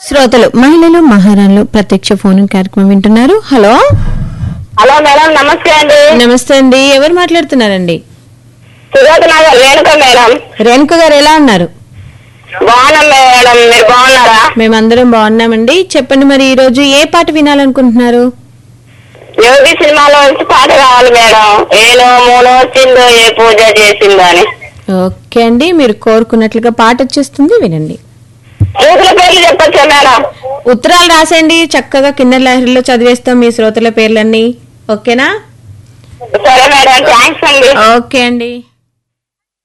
శ్రోతలు మహిళలు మహారాణులు ప్రత్యక్ష ఫోన్ కార్యక్రమం వింటున్నారు హలో హలో మేడం నమస్తే అండి నమస్తే అండి ఎవరు మాట్లాడుతున్నారండి సుజాత నగర్ రేణుక మేడం రేణుక గారు ఎలా ఉన్నారు బాగున్నాం మేడం మీరు బాగున్నారా మేమందరం బాగున్నామండి చెప్పండి మరి ఈ రోజు ఏ పాట వినాలనుకుంటున్నారు యోగి సినిమాలో నుంచి పాట కావాలి మేడం ఏలో మూలో వచ్చిందో ఏ పూజ చేసిందో అని ఓకే అండి మీరు కోరుకున్నట్లుగా పాట వచ్చేస్తుంది వినండి యూతుల పేర్లు చెప్పొచ్చా మేడం ఉత్తరాలు రాసేయండి చక్కగా కింద లహరిలో చదివేస్తాం మీ శ్రోతల పేర్లన్నీ ఓకేనా సరే మేడం థ్యాంక్స్ అండి ఓకే అండి